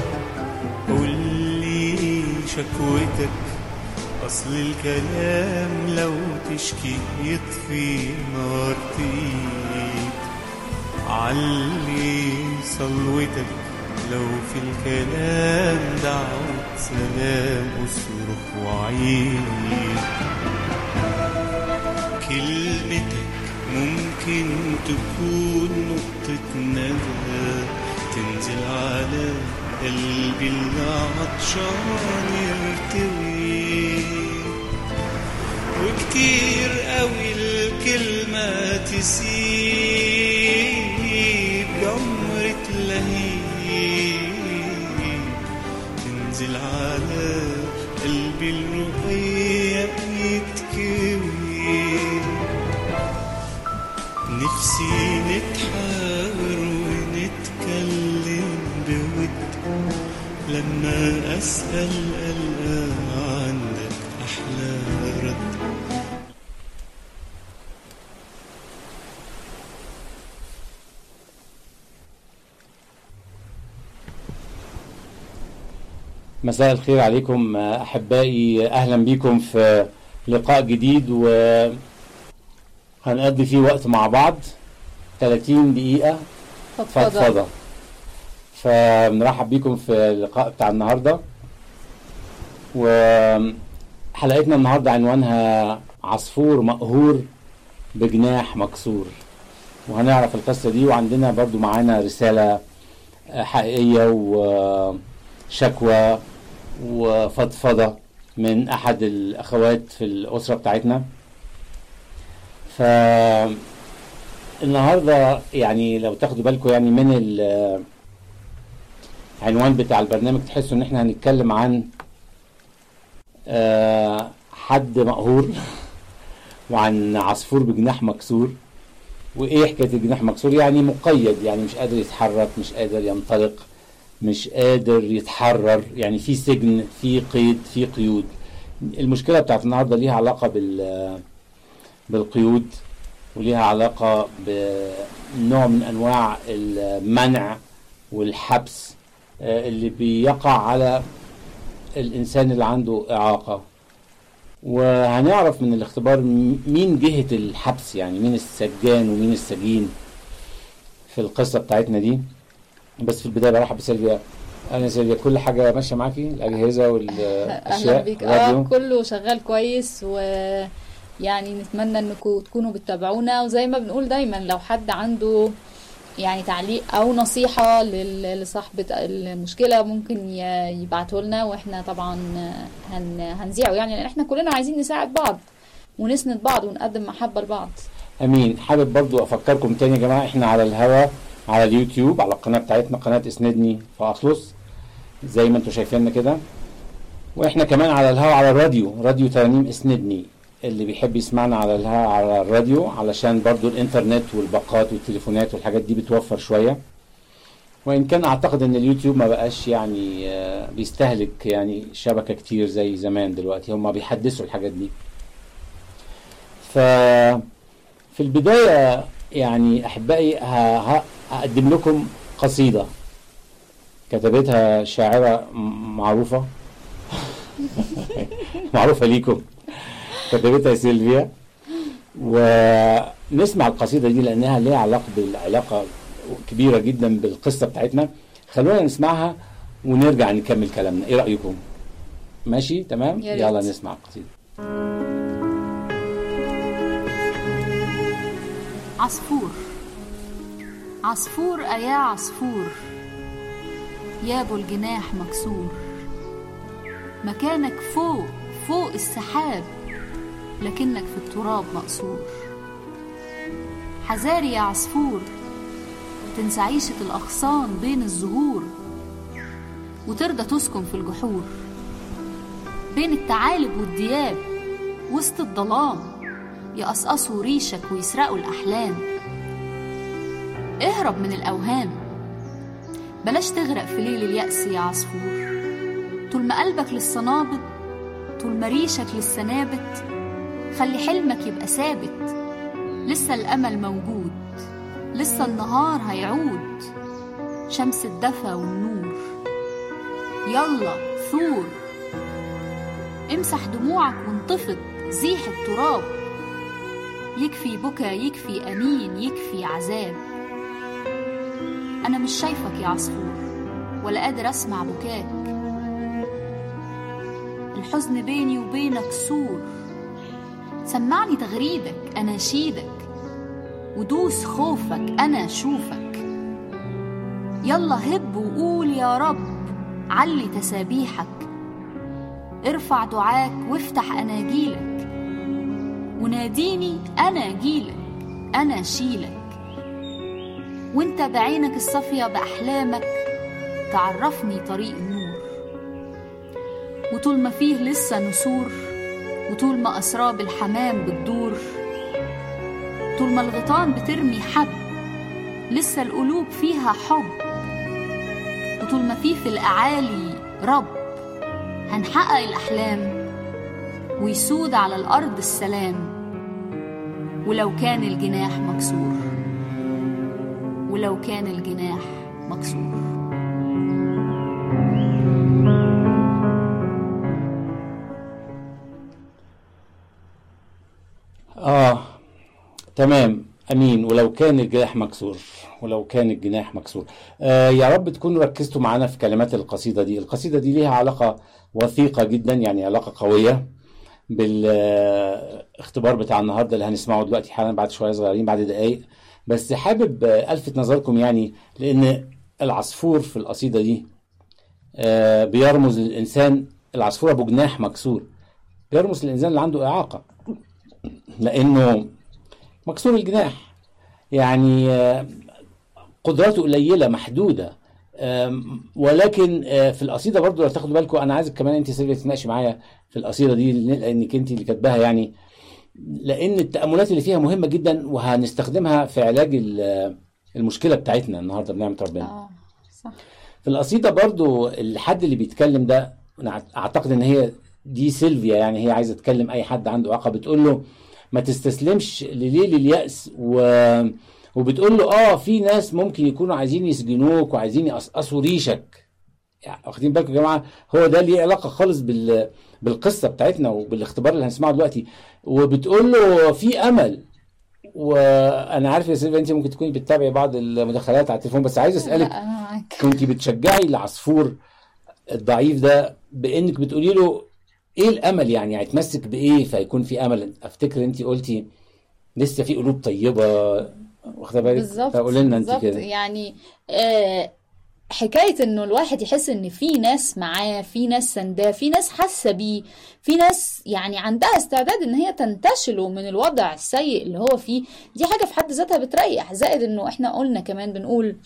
قولي شكوتك أصل الكلام لو تشكي يطفي نار تقيل علي صلوتك لو في الكلام دعوة سلام اصرخ وعيد كلمتك ممكن تكون نقطة ندى تنزل على قلبي اللي عطشان يرتوي وكتير قوي الكلمة تسيب جمرة لهيب تنزل على قلبي الرقيق يتكوي نفسي نتحاور ونتكلم بود لما أسأل ألقى عندك أحلى رد مساء الخير عليكم احبائي اهلا بيكم في لقاء جديد وهنقضي فيه وقت مع بعض 30 دقيقة فضفضة فبنرحب بيكم في اللقاء بتاع النهارده وحلقتنا النهارده عنوانها عصفور مقهور بجناح مكسور وهنعرف القصة دي وعندنا برضو معانا رسالة حقيقية وشكوى وفضفضة من أحد الأخوات في الأسرة بتاعتنا فالنهاردة يعني لو تاخدوا بالكم يعني من العنوان بتاع البرنامج تحسوا ان احنا هنتكلم عن آه، حد مقهور وعن عصفور بجناح مكسور وايه حكايه الجناح مكسور يعني مقيد يعني مش قادر يتحرك مش قادر ينطلق مش قادر يتحرر يعني في سجن في قيد في قيود المشكله بتاعت النهارده ليها علاقه بال بالقيود وليها علاقه بنوع من انواع المنع والحبس آه، اللي بيقع على الانسان اللي عنده اعاقه وهنعرف من الاختبار م- مين جهة الحبس يعني مين السجان ومين السجين في القصة بتاعتنا دي بس في البداية برحب بسيلفيا أنا سيلفيا كل حاجة ماشية معاكي الأجهزة اهلا والأشياء بيك اه الراديو كله شغال كويس ويعني نتمنى انكم تكونوا بتتابعونا وزي ما بنقول دايما لو حد عنده يعني تعليق او نصيحة لل- لصاحبة المشكلة ممكن ي- يبعته لنا واحنا طبعا هن هنذيعه يعني لان احنا كلنا عايزين نساعد بعض ونسند بعض ونقدم محبة لبعض أمين حابب برضو أفكركم تاني يا جماعة إحنا على الهوا على اليوتيوب على القناة بتاعتنا قناة اسندني فأخلص زي ما انتوا شايفيننا كده واحنا كمان على الهوا على الراديو راديو ترانيم اسندني اللي بيحب يسمعنا على الهوا على الراديو علشان برضو الانترنت والباقات والتليفونات والحاجات دي بتوفر شوية وان كان اعتقد ان اليوتيوب ما بقاش يعني آه، بيستهلك يعني شبكة كتير زي زمان دلوقتي هم بيحدثوا الحاجات دي ف في البداية يعني احبائي ه- ه- هقدم لكم قصيدة كتبتها شاعرة م- معروفة معروفة ليكم كتبتها سيلفيا ونسمع القصيدة دي لأنها ليها علاقة بالعلاقة كبيرة جدا بالقصة بتاعتنا خلونا نسمعها ونرجع نكمل كلامنا ايه رأيكم ماشي تمام يا ريت. يلا نسمع القصيدة عصفور عصفور أيا عصفور يا ابو الجناح مكسور مكانك فوق فوق السحاب لكنك في التراب مقصور حذاري يا عصفور تنسى عيشة الأغصان بين الزهور وترضى تسكن في الجحور بين الثعالب والدياب وسط الظلام يقصقصوا ريشك ويسرقوا الأحلام اهرب من الأوهام بلاش تغرق في ليل اليأس يا عصفور طول ما قلبك للصنابط طول ما ريشك للسنابت خلي حلمك يبقى ثابت لسه الأمل موجود لسه النهار هيعود شمس الدفا والنور يلا ثور امسح دموعك وانتفض زيح التراب يكفي بكا يكفي أنين يكفي عذاب أنا مش شايفك يا عصفور ولا قادر أسمع بكاك الحزن بيني وبينك سور سمعني تغريدك أناشيدك ودوس خوفك أنا أشوفك يلا هب وقول يا رب علي تسابيحك ارفع دعاك وافتح أناجيلك وناديني أنا أجيلك أنا أشيلك وانت بعينك الصافية بأحلامك تعرفني طريق النور وطول ما فيه لسه نسور وطول ما أسراب الحمام بتدور طول ما الغيطان بترمي حب لسه القلوب فيها حب وطول ما فيه في الأعالي رب هنحقق الأحلام ويسود على الأرض السلام ولو كان الجناح مكسور ولو كان الجناح مكسور اه تمام امين ولو كان الجناح مكسور ولو كان الجناح مكسور آه يا رب تكونوا ركزتوا معانا في كلمات القصيده دي القصيده دي ليها علاقه وثيقه جدا يعني علاقه قويه بالاختبار بتاع النهارده اللي هنسمعه دلوقتي حالا بعد شويه صغيرين بعد دقايق بس حابب آه، الفت نظركم يعني لان العصفور في القصيده دي آه، بيرمز للانسان العصفور ابو جناح مكسور بيرمز للانسان اللي عنده اعاقه لانه مكسور الجناح يعني آه، قدراته قليله محدوده آم، ولكن آه، في القصيده برضو لو تاخدوا بالكم انا عايزك كمان انت سيلفيا تتناقشي معايا في القصيده دي لانك انت اللي كاتباها يعني لان التاملات اللي فيها مهمه جدا وهنستخدمها في علاج ال- المشكله بتاعتنا النهارده بنعمه ربنا اه صح في القصيدة برضو الحد اللي بيتكلم ده أنا أعتقد إن هي دي سيلفيا يعني هي عايزة تكلم أي حد عنده إعاقة بتقول له ما تستسلمش لليل اليأس و... وبتقول له آه في ناس ممكن يكونوا عايزين يسجنوك وعايزين يقصقصوا ريشك يعني واخدين بالكم يا جماعة هو ده ليه علاقة خالص بال... بالقصة بتاعتنا وبالاختبار اللي هنسمعه دلوقتي وبتقول له في أمل وانا عارف يا سيلفيا انت ممكن تكوني بتتابعي بعض المداخلات على التليفون بس عايز اسالك لا انا معاك كنت بتشجعي العصفور الضعيف ده بانك بتقولي له ايه الامل يعني هيتمسك بايه فيكون في امل افتكر انت قلتي لسه في قلوب طيبه واخده بالك بالظبط فقولي لنا انت بالظبط. كده يعني آه حكاية انه الواحد يحس ان في ناس معاه في ناس سنداه في ناس حاسة بيه في ناس يعني عندها استعداد ان هي تنتشله من الوضع السيء اللي هو فيه دي حاجة في حد ذاتها بتريح زائد انه احنا قلنا كمان بنقول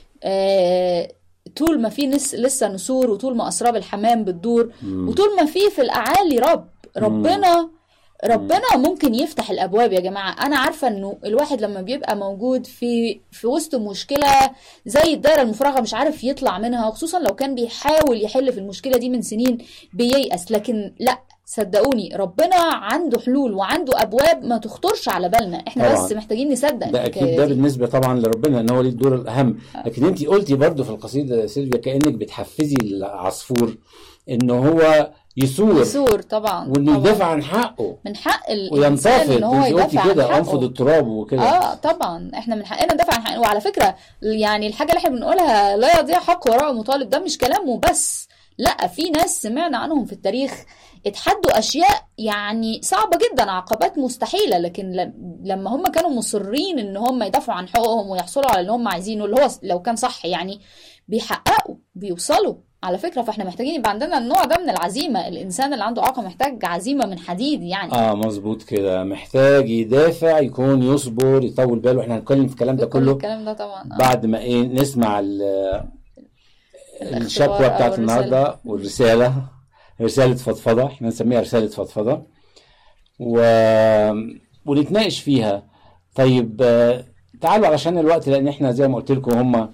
آه طول ما في نس لسه نسور وطول ما اسراب الحمام بتدور مم. وطول ما في في الاعالي رب ربنا ربنا ممكن يفتح الابواب يا جماعه انا عارفه انه الواحد لما بيبقى موجود في في وسط مشكله زي الدايره المفرغه مش عارف يطلع منها وخصوصا لو كان بيحاول يحل في المشكله دي من سنين بييأس لكن لا صدقوني ربنا عنده حلول وعنده ابواب ما تخطرش على بالنا احنا طبعاً. بس محتاجين نصدق ده اكيد الحكاية ده دي. بالنسبه طبعا لربنا ان هو ليه الدور الاهم لكن انت قلتي برضو في القصيده يا سيلفيا كانك بتحفزي العصفور ان هو يسور يسور طبعا وانه طبعا يدافع عن حقه من حق الانسان وينتفض ان هو انت قلتي يدافع عن كده انفض حقه التراب وكده اه طبعا احنا من حقنا ندافع عن حقنا وعلى فكره يعني الحاجه اللي احنا بنقولها لا يضيع حق وراء مطالب ده مش كلام وبس لا في ناس سمعنا عنهم في التاريخ اتحدوا اشياء يعني صعبه جدا عقبات مستحيله لكن ل- لما هم كانوا مصرين ان هم يدافعوا عن حقوقهم ويحصلوا على اللي هم عايزينه اللي هو لو كان صح يعني بيحققوا بيوصلوا على فكره فاحنا محتاجين يبقى عندنا النوع ده من العزيمه الانسان اللي عنده اعاقه محتاج عزيمه من حديد يعني اه مظبوط كده محتاج يدافع يكون يصبر يطول باله احنا هنتكلم في الكلام ده كل كله الكلام ده طبعا آه. بعد ما ايه نسمع ال- الاختبار الشكوى أو بتاعت الرسالة. النهارده والرساله رساله فضفضه احنا نسميها رساله فضفضه و... ونتناقش فيها طيب آه، تعالوا علشان الوقت لان احنا زي ما قلت لكم هم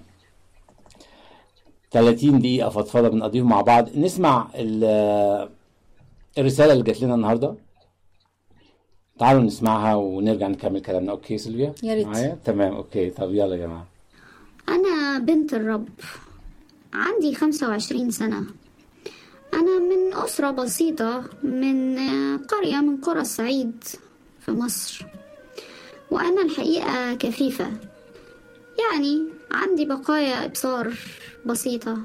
30 دقيقه فضفضه بنقضيهم مع بعض نسمع ال- الرساله اللي جات لنا النهارده تعالوا نسمعها ونرجع نكمل كلامنا اوكي سيلفيا يا ريت. معايا تمام اوكي طب يلا يا جماعه أنا بنت الرب عندي 25 سنة أنا من أسرة بسيطة من آه، قرية من قرى الصعيد في مصر وأنا الحقيقة كفيفة يعني عندي بقايا إبصار بسيطة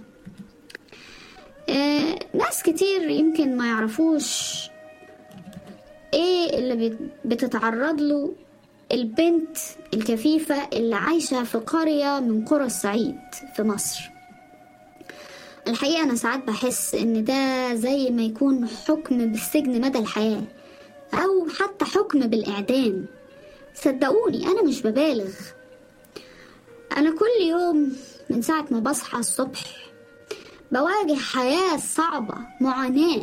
آه، ناس كتير يمكن ما يعرفوش ايه اللي بت- بتتعرض له البنت الكفيفة اللي عايشة في قرية من قرى الصعيد في مصر الحقيقة أنا ساعات بحس إن ده زي ما يكون حكم بالسجن مدى الحياة أو حتى حكم بالإعدام صدقوني أنا مش ببالغ أنا كل يوم من ساعة ما بصحى الصبح بواجه حياة صعبة معاناة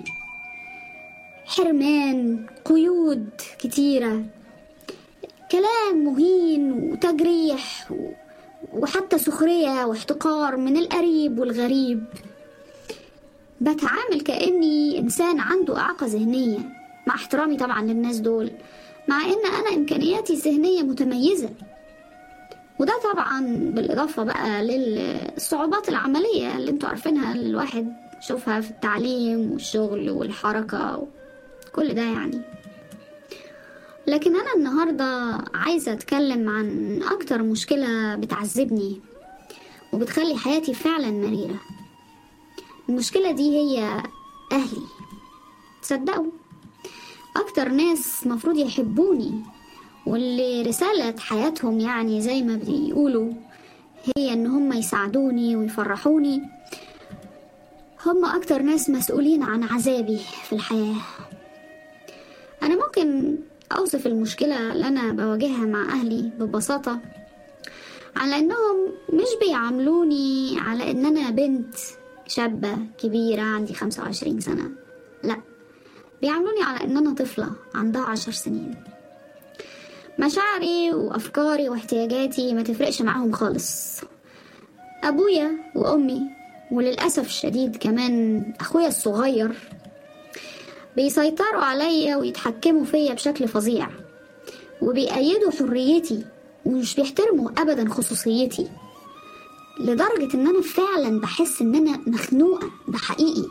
حرمان قيود كتيرة كلام مهين وتجريح و- وحتى سخرية واحتقار من القريب والغريب بتعامل كأني إنسان عنده إعاقة ذهنية مع احترامي طبعا للناس دول مع إن أنا إمكانياتي الذهنية متميزة وده طبعا بالإضافة بقى للصعوبات العملية اللي انتوا عارفينها اللي الواحد يشوفها في التعليم والشغل والحركة كل ده يعني لكن أنا النهاردة عايزة أتكلم عن أكتر مشكلة بتعذبني وبتخلي حياتي فعلا مريرة المشكلة دي هي أهلي تصدقوا أكتر ناس مفروض يحبوني واللي رسالة حياتهم يعني زي ما بيقولوا هي إن هم يساعدوني ويفرحوني هم أكتر ناس مسؤولين عن عذابي في الحياة أنا ممكن أوصف المشكلة اللي أنا بواجهها مع أهلي ببساطة على إنهم مش بيعاملوني على إن أنا بنت شابة كبيرة عندي خمسة وعشرين سنة لأ بيعاملوني على إن أنا طفلة عندها عشر سنين مشاعري وأفكاري واحتياجاتي ما تفرقش معاهم خالص أبويا وأمي وللأسف الشديد كمان أخويا الصغير بيسيطروا عليا ويتحكموا فيا بشكل فظيع وبيأيدوا حريتي ومش بيحترموا أبدا خصوصيتي لدرجة إن أنا فعلا بحس إن أنا مخنوقة ده حقيقي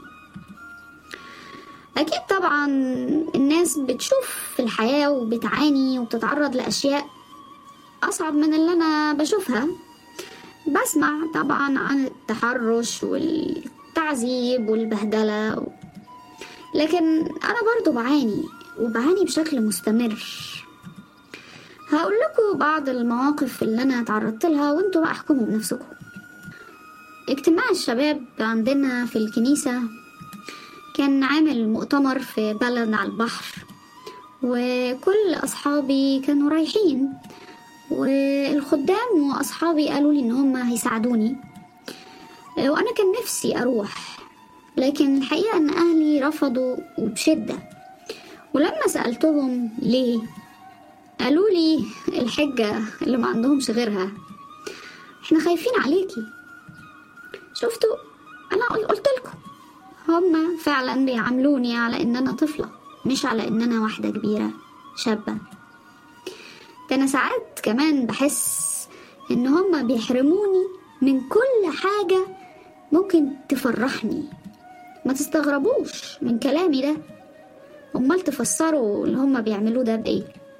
أكيد طبعا الناس بتشوف في الحياة وبتعاني وبتتعرض لأشياء أصعب من اللي أنا بشوفها بسمع طبعا عن التحرش والتعذيب والبهدلة لكن أنا برضو بعاني وبعاني بشكل مستمر هقول لكم بعض المواقف اللي أنا تعرضت لها وانتوا بقى احكموا بنفسكم اجتماع الشباب عندنا في الكنيسة كان عامل مؤتمر في بلد على البحر وكل أصحابي كانوا رايحين والخدام وأصحابي قالوا لي إن هم هيساعدوني وأنا كان نفسي أروح لكن الحقيقة إن أهلي رفضوا وبشدة ولما سألتهم ليه قالوا لي الحجة اللي ما عندهمش غيرها احنا خايفين عليكي شفتوا انا قل- قلت لكم هما فعلا بيعاملوني على ان انا طفلة مش على ان انا واحدة كبيرة شابة ده انا ساعات كمان بحس ان هما بيحرموني من كل حاجة ممكن تفرحني ما تستغربوش من كلامي ده امال تفسروا اللي هما بيعملوه ده بايه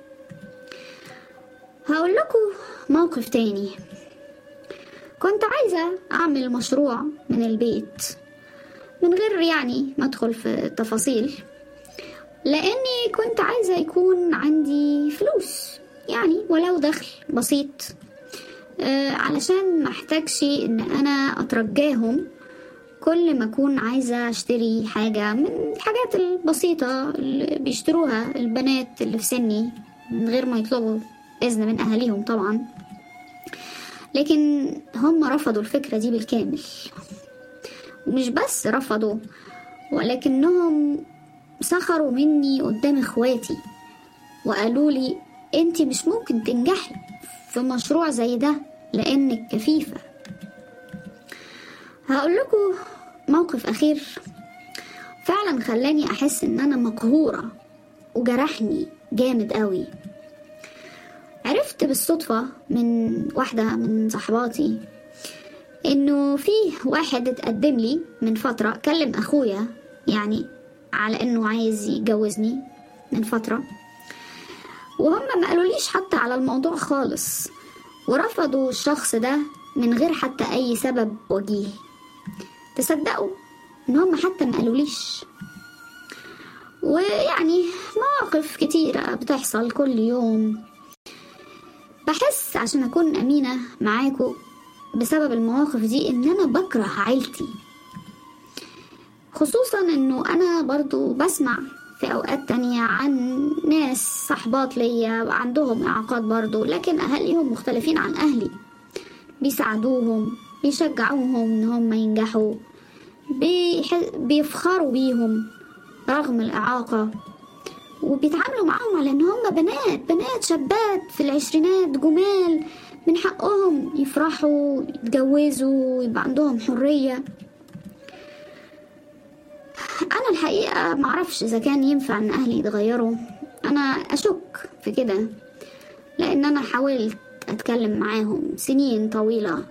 هقول لكم موقف تاني كنت عايزة أعمل مشروع من البيت من غير يعني ما أدخل في التفاصيل لأني كنت عايزة يكون عندي فلوس يعني ولو دخل بسيط آه علشان ما احتاجش ان انا اترجاهم كل ما اكون عايزة اشتري حاجة من الحاجات البسيطة اللي بيشتروها البنات اللي في سني من غير ما يطلبوا اذن من اهاليهم طبعا لكن هم رفضوا الفكرة دي بالكامل ومش بس رفضوا ولكنهم سخروا مني قدام اخواتي وقالوا لي انت مش ممكن تنجحي في مشروع زي ده لانك كفيفة هقول لكم موقف اخير فعلا خلاني احس ان انا مقهورة وجرحني جامد قوي عرفت بالصدفة من واحدة من صحباتي انه في واحد اتقدم لي من فترة كلم اخويا يعني على انه عايز يتجوزني من فترة وهم ما قالوليش حتى على الموضوع خالص ورفضوا الشخص ده من غير حتى اي سبب وجيه تصدقوا ان هم حتى ما قالوليش ويعني مواقف كتيرة بتحصل كل يوم بحس عشان أكون أمينة معاكم بسبب المواقف دي إن أنا بكره عيلتي خصوصا إنه أنا برضو بسمع في أوقات تانية عن ناس صحبات ليا عندهم إعاقات برضو لكن أهاليهم مختلفين عن أهلي بيساعدوهم بيشجعوهم إن هم ينجحوا بيح... بيفخروا بيهم رغم الإعاقة وبيتعاملوا معاهم على إن هم بنات بنات شابات في العشرينات جمال من حقهم يفرحوا يتجوزوا يبقى عندهم حرية أنا الحقيقة معرفش إذا كان ينفع إن أهلي يتغيروا أنا أشك في كده لأن أنا حاولت أتكلم معاهم سنين طويلة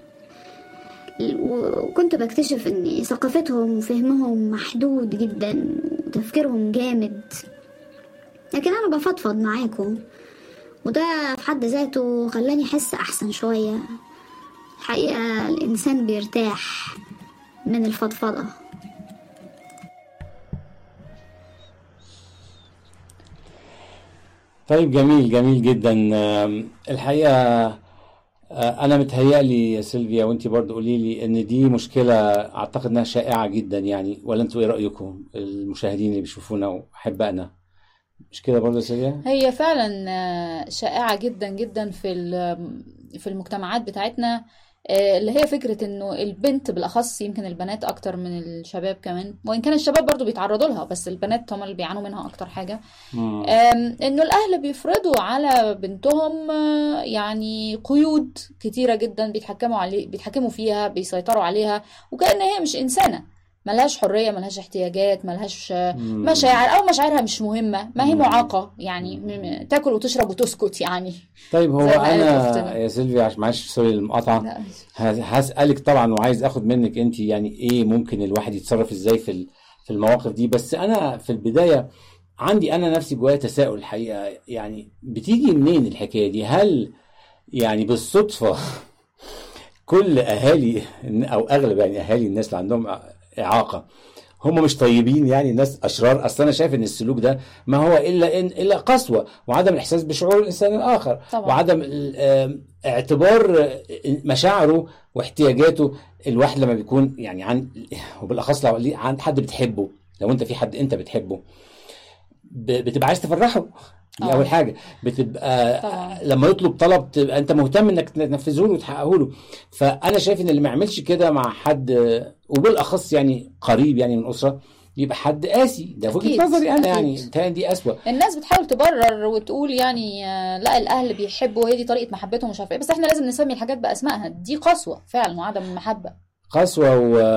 وكنت بكتشف ان ثقافتهم وفهمهم محدود جدا وتفكيرهم جامد لكن انا بفضفض معاكم وده في حد ذاته خلاني احس احسن شوية الحقيقة الانسان بيرتاح من الفضفضة طيب جميل جميل جدا آم، الحقيقة آه، أنا متهيألي يا سيلفيا وأنت برضو قولي لي إن دي مشكلة أعتقد إنها شائعة جدا يعني ولا أنتوا إيه رأيكم المشاهدين اللي بيشوفونا وأحبائنا مش كده برضو يا سيلفيا؟ هي فعلا آه، شائعة جدا جدا في ال- في المجتمعات بتاعتنا آه، اللي هي فكرة انه البنت بالاخص يمكن البنات اكتر من الشباب كمان وان كان الشباب برضو بيتعرضوا لها بس البنات هم اللي بيعانوا منها اكتر حاجة مم. آم، انه الاهل بيفرضوا على بنتهم آه، يعني قيود كتيرة جدا بيتحكموا عليه بيتحكموا فيها بيسيطروا عليها وكأن هي مش انسانة ملهاش حرية ملهاش احتياجات ملهاش آه، مم. مشاعر او مشاعرها مش مهمة ما هي مم. معاقة يعني م- م- تاكل وتشرب وتسكت يعني طيب هو زي ما قالت أنا أختنا. يا سيلفيا عش- معلش سوري المقاطعة لا. ه- هسألك طبعا وعايز اخد منك انت يعني ايه ممكن الواحد يتصرف ازاي في ال- في المواقف دي بس انا في البداية عندي انا نفسي جوايا تساؤل الحقيقة يعني بتيجي منين الحكاية دي هل يعني بالصدفة كل اهالي او اغلب يعني اهالي الناس اللي عندهم اعاقة هم مش طيبين يعني الناس اشرار اصل انا شايف ان السلوك ده ما هو الا إن الا قسوه وعدم الاحساس بشعور الانسان الاخر طبعا. وعدم ال- آم، اعتبار آه، مشاعره واحتياجاته الواحد لما بيكون يعني عن وبالاخص لو ليه- عند حد بتحبه لو انت في حد انت بتحبه ب- بتبقى عايز تفرحه دي آه. اول حاجه بتبقى طبعا. لما يطلب طلب تبقى انت مهتم انك تنفذه له وتحققه له فانا شايف ان اللي ما يعملش كده مع حد آه، وبالاخص يعني قريب يعني من اسره يبقى حد قاسي ده في أكيد، وجهه نظري انا يعني أكيد. بتهيألي دي اسوأ الناس بتحاول تبرر وتقول يعني آه، لا الاهل بيحبوا وهي دي طريقة محبتهم مش عارفه ايه بس احنا لازم نسمي الحاجات باسمائها دي قسوة فعلا وعدم محبة قسوة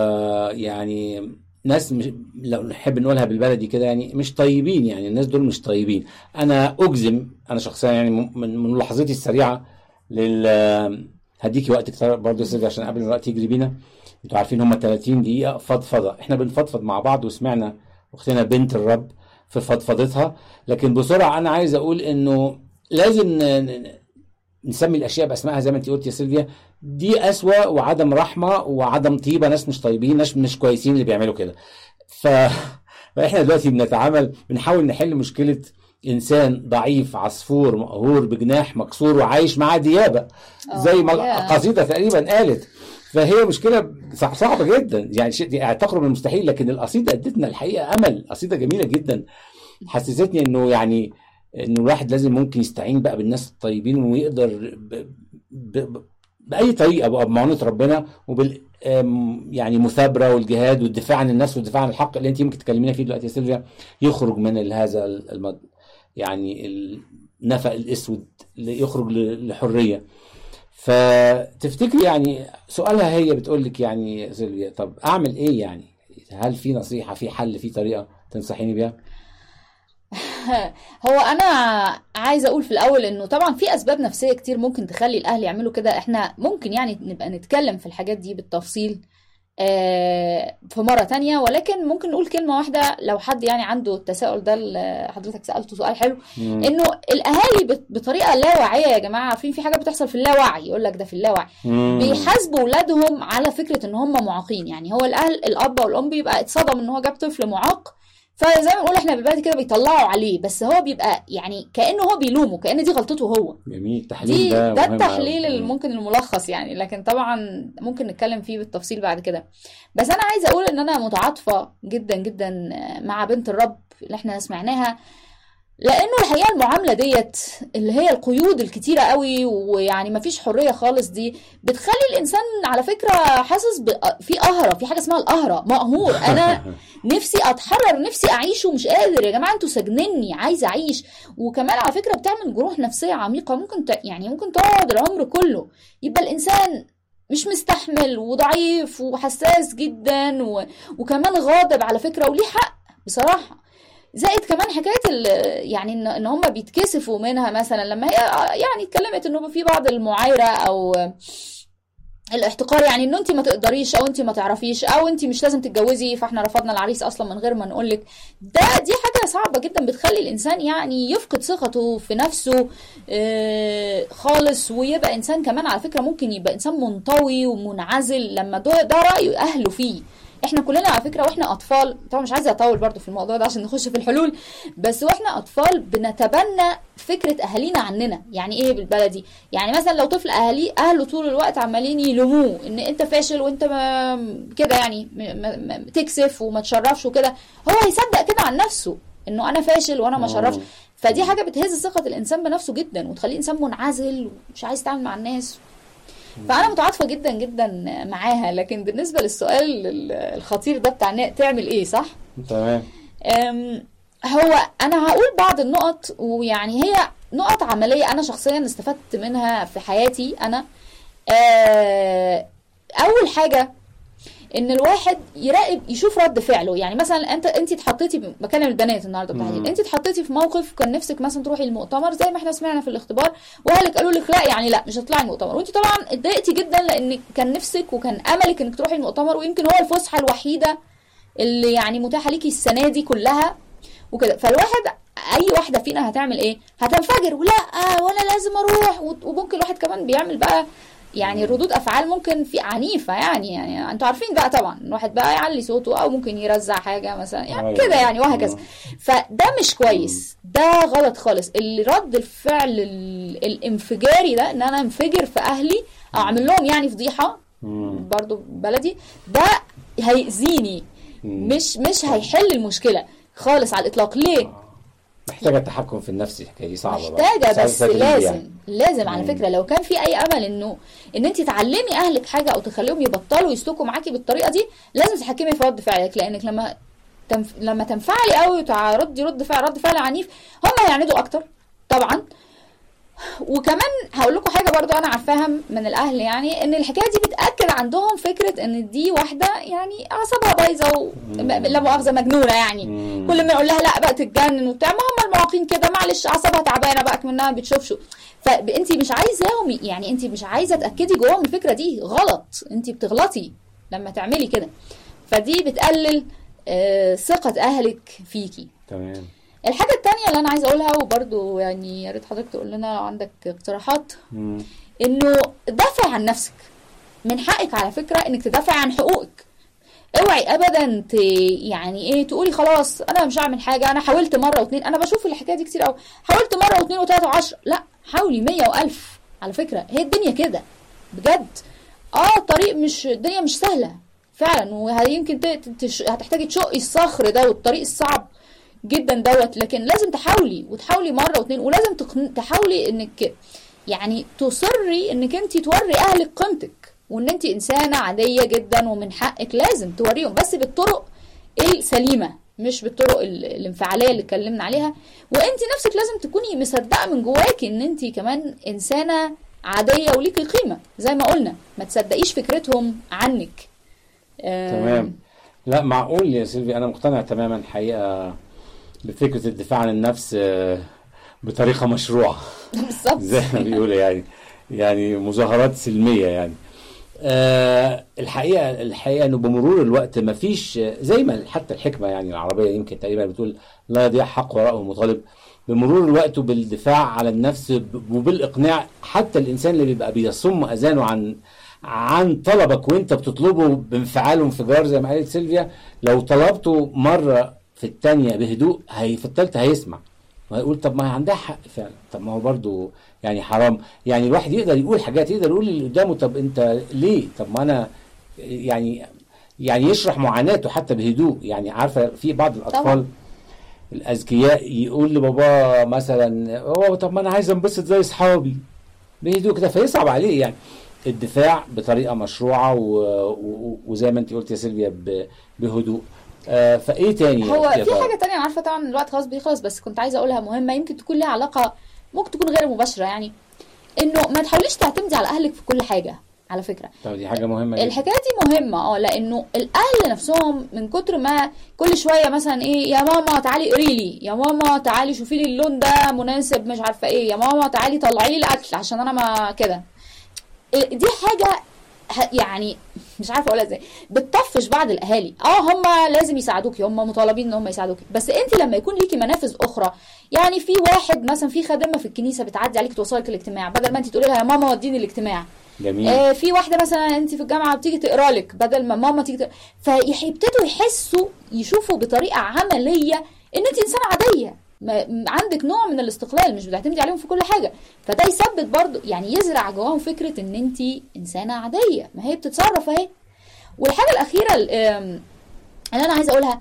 ويعني ناس مش لو نحب نقولها بالبلدي كده يعني مش طيبين يعني الناس دول مش طيبين انا اجزم انا شخصيا يعني من من ملاحظتي السريعه لل هديكي وقت كتير برضه يا سيدي عشان قبل ما الوقت يجري بينا انتوا عارفين هم 30 دقيقه فضفضه احنا بنفضفض مع بعض وسمعنا اختنا بنت الرب في فضفضتها لكن بسرعه انا عايز اقول انه لازم ن- ن- نسمي الاشياء باسمائها زي ما انت قلت يا سيلفيا دي قسوه وعدم رحمه وعدم طيبه ناس مش طيبين ناس مش كويسين اللي بيعملوا كده ف... فاحنا دلوقتي بنتعامل بنحاول نحل مشكله انسان ضعيف عصفور مقهور بجناح مكسور وعايش معاه ديابه آه، زي ما يا. قصيده تقريبا قالت فهي مشكله صع- صعبه جدا يعني شيء دي تقرب من المستحيل لكن القصيده ادتنا الحقيقه امل قصيده جميله جدا حسستني انه يعني انه الواحد لازم ممكن يستعين بقى بالناس الطيبين ويقدر ب... ب... ب... باي طريقه بقى بمعونه ربنا وبال آم، يعني مثابره والجهاد والدفاع عن النفس والدفاع عن الحق اللي انت يمكن تكلمينا فيه دلوقتي يا سيلفيا يخرج من ال- هذا المد... يعني النفق الاسود اللي يخرج ل- لحريه فتفتكري يعني سؤالها هي بتقول لك يعني يا سيلفيا طب اعمل ايه يعني هل في نصيحه في حل في طريقه تنصحيني بيها هو انا عايزه اقول في الاول انه طبعا في اسباب نفسيه كتير ممكن تخلي الاهل يعملوا كده احنا ممكن يعني نبقى نتكلم في الحاجات دي بالتفصيل آه، في مرة تانية ولكن ممكن نقول كلمة واحدة لو حد يعني عنده التساؤل ده اللي حضرتك سألته سؤال حلو مم. انه الاهالي بت- بطريقة لا واعية يا جماعة عارفين في حاجة بتحصل في اللاوعي يقول لك ده في اللاوعي مم. بيحاسبوا اولادهم على فكره ان هم معاقين يعني هو الاهل الاب او الام بيبقى اتصدم ان هو جاب طفل معاق فزي ما بنقول احنا بالبلدي كده بيطلعوا عليه بس هو بيبقى يعني كانه هو بيلومه كان دي غلطته هو جميل التحليل دي ده ده مهم التحليل أوي. اللي ممكن الملخص يعني لكن طبعا ممكن نتكلم فيه بالتفصيل بعد كده بس انا عايزه اقول ان انا متعاطفه جدا جدا مع بنت الرب اللي احنا سمعناها لانه الحقيقه المعامله ديت اللي هي القيود الكتيره قوي ويعني مفيش حريه خالص دي بتخلي الانسان على فكره حاسس ب... في قهره في حاجه اسمها القهره مقهور انا نفسي اتحرر نفسي اعيش ومش قادر يا جماعه انتوا ساجنني عايزه اعيش وكمان على فكره بتعمل جروح نفسيه عميقه ممكن ت... يعني ممكن تقعد العمر كله يبقى الانسان مش مستحمل وضعيف وحساس جدا و... وكمان غاضب على فكره وليه حق بصراحه زائد كمان حكايه ال- يعني ان ان هم بيتكسفوا منها مثلا لما هي يعني اتكلمت انه في بعض المعايره او الاحتقار يعني انه انت ما تقدريش او انت ما تعرفيش او انت مش لازم تتجوزي فاحنا رفضنا العريس اصلا من غير ما نقول لك ده دي حاجه صعبه جدا بتخلي الانسان يعني يفقد ثقته في نفسه آه، خالص ويبقى انسان كمان على فكره ممكن يبقى انسان منطوي ومنعزل لما ده, ده راي اهله فيه احنا كلنا على فكره واحنا اطفال طبعا مش عايزه اطول برضو في الموضوع ده عشان نخش في الحلول بس واحنا اطفال بنتبنى فكره اهالينا عننا يعني ايه بالبلدي يعني مثلا لو طفل اهاليه اهله طول الوقت عمالين يلوموه ان انت فاشل وانت ما كده يعني م- م- م- تكسف وما تشرفش وكده هو هيصدق كده عن نفسه انه انا فاشل وانا ما شرفش فدي حاجه بتهز ثقه الانسان بنفسه جدا وتخليه انسان منعزل ومش عايز يتعامل مع الناس فانا متعاطفه جدا جدا معاها لكن بالنسبه للسؤال ال- الخطير ده بتاع نا- تعمل ايه صح تمام أم، هو انا هقول بعض النقط ويعني هي نقط عمليه انا شخصيا استفدت منها في حياتي انا آه، اول حاجه ان الواحد يراقب يشوف رد فعله يعني مثلا انت انت اتحطيتي بكلم البنات النهارده بالتحديد انت اتحطيتي في موقف كان نفسك مثلا تروحي المؤتمر زي ما احنا سمعنا في الاختبار واهلك قالوا لك لا يعني لا مش هتطلعي المؤتمر وانت طبعا اتضايقتي جدا لان كان نفسك وكان املك انك تروحي المؤتمر ويمكن هو الفسحه الوحيده اللي يعني متاحه ليكي السنه دي كلها وكده فالواحد اي واحده فينا هتعمل ايه هتنفجر ولا آه وانا لازم اروح وت- وممكن الواحد كمان بيعمل بقى يعني ردود افعال ممكن في عنيفه يعني يعني انتوا عارفين بقى طبعا الواحد بقى يعلي صوته او ممكن يرزع حاجه مثلا يعني أيوة. كده يعني وهكذا فده مش كويس ده غلط خالص اللي رد الفعل ال- الانفجاري ده ان انا انفجر في اهلي او اعمل لهم يعني فضيحه مم. برضو بلدي ده هيأذيني مم. مش مش هيحل المشكله خالص على الاطلاق ليه محتاجه التحكم في النفس الحكايه دي صعبه بقى. محتاجه مش عايز بس تدريب لازم يعني. لازم على مم. فكره لو كان في اي امل انه ان انت تعلمي اهلك حاجه او تخليهم يبطلوا يسلكوا معاكي بالطريقه دي لازم تتحكمي في رد فعلك لانك لما تنف... لما تنفعلي قوي وتردي رد فعل رد فعل عنيف هم هيعندوا اكتر طبعا وكمان هقول لكم حاجه برضو انا عارفاها من الاهل يعني ان الحكايه دي بتاكد عندهم فكره ان دي واحده يعني اعصابها بايظه و... م- لا مؤاخذه مجنونه يعني مم. كل ما يقول لها لا بقى تتجنن وبتاع ما هم المعاقين كده معلش اعصابها تعبانه بقى منها ما بتشوفش فانت مش عايزاهم يعني انت مش عايزه تاكدي جواهم الفكره دي غلط انت بتغلطي لما تعملي كده فدي بتقلل آه، ثقه اهلك فيكي تمام الحاجه التانية اللي انا عايزه اقولها وبرده يعني يا ريت حضرتك تقول لنا لو عندك اقتراحات مم. انه دافع عن نفسك من حقك على فكره انك تدافع عن حقوقك اوعي ابدا ت... يعني ايه تقولي خلاص انا مش هعمل حاجه انا حاولت مره واتنين انا بشوف الحكايه دي كتير قوي حاولت مره واتنين وتلاته وعشرة لا حاولي مية والف على فكره هي الدنيا كده بجد اه الطريق مش الدنيا مش سهله فعلا ويمكن ت... تش... هتحتاجي تشقي الصخر ده والطريق الصعب جدا دوت لكن لازم تحاولي وتحاولي مره واتنين ولازم تقن... تحاولي انك يعني تصري انك انت توري اهلك قيمتك وان انت انسانه عاديه جدا ومن حقك لازم توريهم بس بالطرق السليمه مش بالطرق ال- الانفعاليه اللي اتكلمنا عليها وانت نفسك لازم تكوني مصدقه من جواكي ان انت كمان انسانه عاديه وليكي قيمه زي ما قلنا ما تصدقيش فكرتهم عنك آه، تمام لا معقول يا سيلفي انا مقتنع تماما حقيقه بفكره الدفاع عن النفس آه، بطريقه مشروعه بالظبط زي ما بيقولوا يعني يعني مظاهرات سلميه يعني آه الحقيقه الحقيقه انه بمرور الوقت ما فيش زي ما حتى الحكمه يعني العربيه يمكن تقريبا بتقول لا يضيع حق وراءه مطالب بمرور الوقت وبالدفاع على النفس ب- وبالاقناع حتى الانسان اللي بيبقى بيصم اذانه عن عن طلبك وانت بتطلبه بانفعال وانفجار زي ما قالت سيلفيا لو طلبته مره في الثانيه بهدوء هي في الثالثه هيسمع وهيقول طب ما هي عندها حق فعلا طب ما هو برضو يعني حرام يعني الواحد يقدر يقول حاجات يقدر يقول اللي قدامه طب انت ليه طب ما انا يعني يعني يشرح معاناته حتى بهدوء يعني عارفه في بعض الاطفال طبعا. الاذكياء يقول لباباه مثلا هو طب ما انا عايز انبسط زي اصحابي بهدوء كده فيصعب عليه يعني الدفاع بطريقه مشروعه و... و... وزي ما انت قلت يا سيلفيا ب... بهدوء آه فايه تاني هو يا في ترى؟ حاجه تانية أنا عارفه طبعا الوقت خلاص بيخلص بس كنت عايزه اقولها مهمه يمكن تكون لها علاقه ممكن تكون غير مباشره يعني انه ما تحاوليش تعتمدي على اهلك في كل حاجه على فكره طب دي حاجه مهمه جدا الحكايه دي مهمه اه لانه الاهل نفسهم من كتر ما كل شويه مثلا ايه يا ماما تعالي قري لي يا ماما تعالي شوفي لي اللون ده مناسب مش عارفه ايه يا ماما تعالي طلعي لي الاكل عشان انا ما كده إيه دي حاجه ه- يعني مش عارفه اقولها ازاي بتطفش بعض الاهالي اه هم لازم يساعدوكي هم مطالبين ان هم يساعدوكي بس انت لما يكون ليكي منافذ اخرى يعني في واحد مثلا في خادمه في الكنيسه بتعدي عليك توصلك الاجتماع بدل ما انت تقولي لها يا ماما وديني الاجتماع جميل آه، في واحده مثلا انت في الجامعه بتيجي تقرا لك بدل ما ماما تيجي تقرا فيبتدوا يحسوا يشوفوا بطريقه عمليه ان انت انسانه عاديه ما م- عندك نوع من الاستقلال مش بتعتمدي عليهم في كل حاجه فده يثبت برضو يعني يزرع جواهم فكره ان انت انسانه عاديه ما هي بتتصرف اهي والحاجه الاخيره ال- آم، اللي انا عايزه اقولها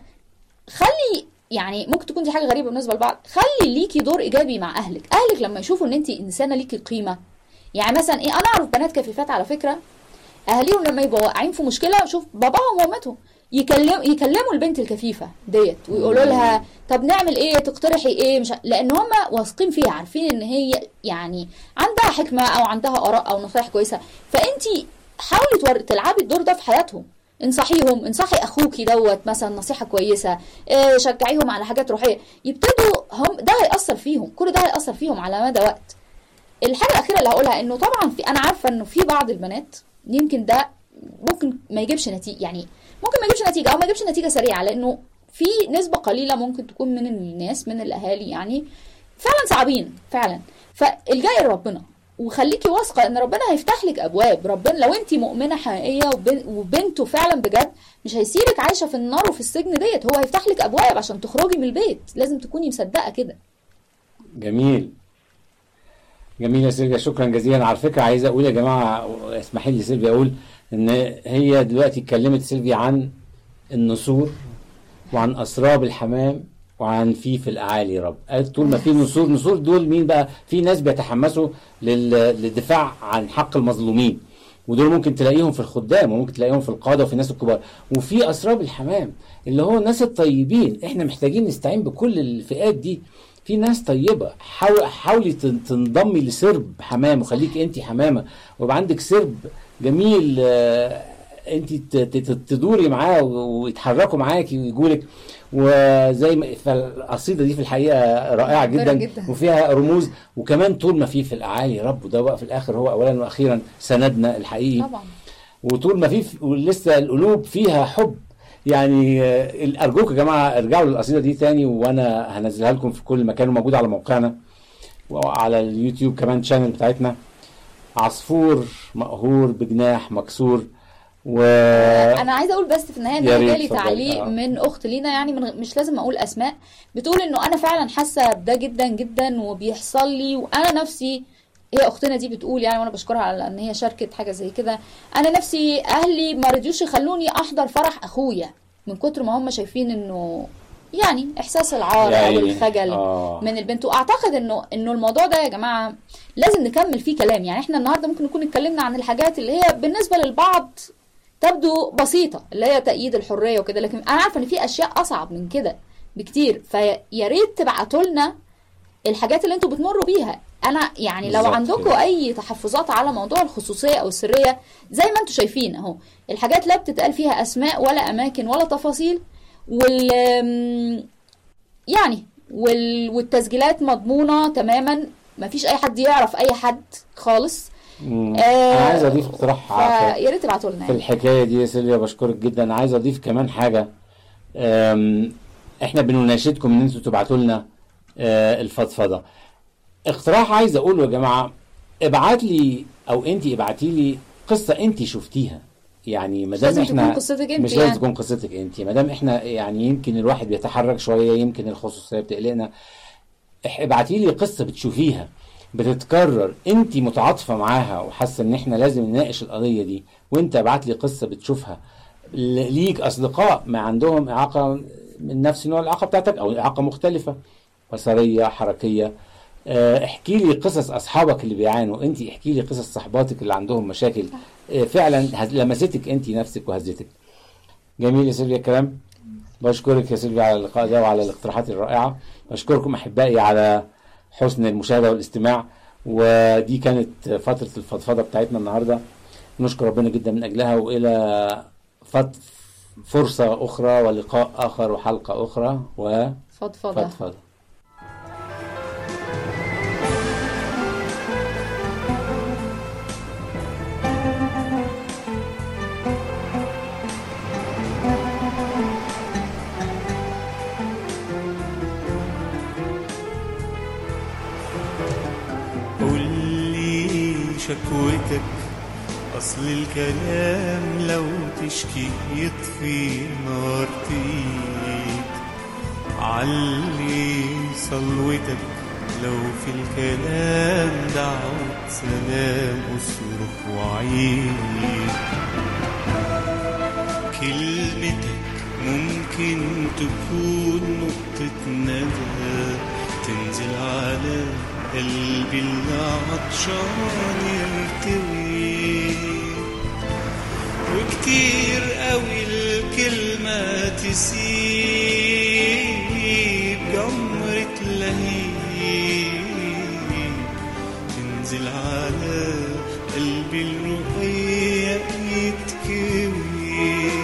خلي يعني ممكن تكون دي حاجه غريبه بالنسبه لبعض خلي ليكي دور ايجابي مع اهلك اهلك لما يشوفوا ان انت انسانه ليكي قيمه يعني مثلا ايه انا اعرف بنات كفيفات على فكره اهاليهم لما يبقوا واقعين في مشكله شوف باباهم ومامتهم يكلم يكلموا البنت الكفيفه ديت ويقولوا لها طب نعمل ايه تقترحي ايه مش ع- لان هم واثقين فيها عارفين ان هي يعني عندها حكمه او عندها اراء او نصايح كويسه فانت حاولي تور... تلعبي الدور ده في حياتهم انصحيهم انصحي اخوكي دوت مثلا نصيحه كويسه اه شجعيهم على حاجات روحيه يبتدوا هم ده هيأثر فيهم كل ده هيأثر فيهم على مدى وقت الحاجه الاخيره اللي هقولها انه طبعا في انا عارفه انه في بعض البنات يمكن ده ممكن ما يجيبش نتيجه يعني ممكن ما يجيبش نتيجه او ما يجيبش نتيجه سريعه لانه في نسبه قليله ممكن تكون من الناس من الاهالي يعني فعلا صعبين فعلا فالجاي لربنا وخليكي واثقه ان ربنا هيفتح لك ابواب ربنا لو انت مؤمنه حقيقيه وبن وبنته فعلا بجد مش هيسيبك عايشه في النار وفي السجن ديت هو هيفتح لك ابواب عشان تخرجي من البيت لازم تكوني مصدقه كده جميل جميل يا سيلفيا شكرا جزيلا على فكره عايز اقول يا جماعه اسمحي لي سيلفيا اقول ان هي دلوقتي اتكلمت سيلفيا عن النسور وعن اسراب الحمام وعن في في الاعالي يا رب قالت طول ما في نسور نسور دول مين بقى في ناس بيتحمسوا لل- للدفاع عن حق المظلومين ودول ممكن تلاقيهم في الخدام وممكن تلاقيهم في القاده وفي الناس الكبار وفي اسراب الحمام اللي هو الناس الطيبين احنا محتاجين نستعين بكل الفئات دي في ناس طيبه حاول حاولي تن- تنضمي لسرب حمام وخليك انت حمامه ويبقى عندك سرب جميل آه، انت ت- ت- تدوري معاه ويتحركوا معاكي ويجوا لك وزي ما فالقصيده دي في الحقيقه رائعه مبهرة جدا, جدا. وفيها رموز وكمان طول ما في في الاعالي يا رب وده بقى في الاخر هو اولا واخيرا سندنا الحقيقي طبعا وطول ما في ولسه القلوب فيها حب يعني آه، ارجوك يا جماعه ارجعوا للقصيده دي تاني وانا هنزلها لكم في كل مكان وموجود على موقعنا وعلى اليوتيوب كمان شانل بتاعتنا عصفور مقهور بجناح مكسور و انا عايزه اقول بس في النهايه ان يا انا ريت جالي اتفضلي. تعليق آه. من اخت لينا يعني من مش لازم اقول اسماء بتقول انه انا فعلا حاسه بده جدا جدا وبيحصل لي وانا نفسي هي اختنا دي بتقول يعني وانا بشكرها على ان هي شاركت حاجه زي كده انا نفسي اهلي ما رضيوش يخلوني احضر فرح اخويا من كتر ما هم شايفين انه يعني احساس العار يا او عيني. الخجل آه. من البنت واعتقد انه انه الموضوع ده يا جماعه لازم نكمل فيه كلام يعني احنا النهارده ممكن نكون اتكلمنا عن الحاجات اللي هي بالنسبه للبعض تبدو بسيطه اللي هي تأييد الحريه وكده لكن انا عارفه ان في اشياء اصعب من كده بكتير فيا ريت تبعتوا لنا الحاجات اللي انتوا بتمروا بيها انا يعني لو بالظبط عندكم كده. اي تحفظات على موضوع الخصوصيه او السريه زي ما انتوا شايفين اهو الحاجات لا بتتقال فيها اسماء ولا اماكن ولا تفاصيل وال يعني وال... والتسجيلات مضمونه تماما مفيش اي حد يعرف اي حد خالص مم. آه، انا عايز اضيف اقتراح في- فيا ريت تبعتوا لنا في يعني. الحكايه دي يا سيليا بشكرك جدا عايز اضيف كمان حاجه أم، احنا بنناشدكم ان انتوا تبعتوا لنا آه، الفضفضه اقتراح عايز اقوله يا جماعه ابعت لي او انت ابعتي لي قصه انت شفتيها يعني ما مش دام لازم احنا تكون قصتك انت مش لازم يعني. تكون قصتك انت ما دام احنا يعني يمكن الواحد بيتحرك شويه يمكن الخصوصيه بتقلقنا اح- ابعتي لي قصه بتشوفيها بتتكرر انت متعاطفه معاها وحاسه ان احنا لازم نناقش القضيه دي وانت ابعت لي قصه بتشوفها ل- ليك اصدقاء ما عندهم اعاقه من نفس نوع الاعاقه بتاعتك او اعاقه مختلفه بصريه حركيه آه، احكي لي قصص اصحابك اللي بيعانوا انت احكي لي قصص صحباتك اللي عندهم مشاكل آه، فعلا هز- لمستك انت نفسك وهزتك جميل يا سيلفيا الكلام بشكرك يا سيلفيا على اللقاء ده وعلى الاقتراحات الرائعه بشكركم احبائي على حسن المشاهده والاستماع ودي كانت فتره الفضفضه بتاعتنا النهارده نشكر ربنا جدا من اجلها والى فت فرصه اخرى ولقاء اخر وحلقه اخرى فضفضه وفضفضه قول لي شكوتك أصل الكلام لو تشكي يطفي نار تقيد علي صلوتك لو في الكلام دعوة سلام أصرخ وعيد كلمتك ممكن تكون نقطة ندى تنزل على قلبي اللي عطشان يرتوي وكتير قوي الكلمة تسيب جمرة لهيب تنزل على قلبي الرقيق يتكوي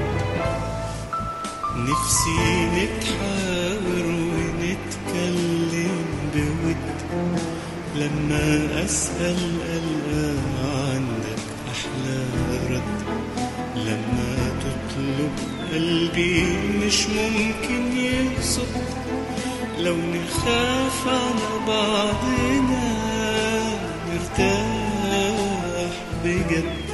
نفسي نتحاور ونتكلم بود لما أسأل ألقى عندك أحلى رد لما تطلب قلبي مش ممكن يقصد لو نخاف على بعضنا نرتاح بجد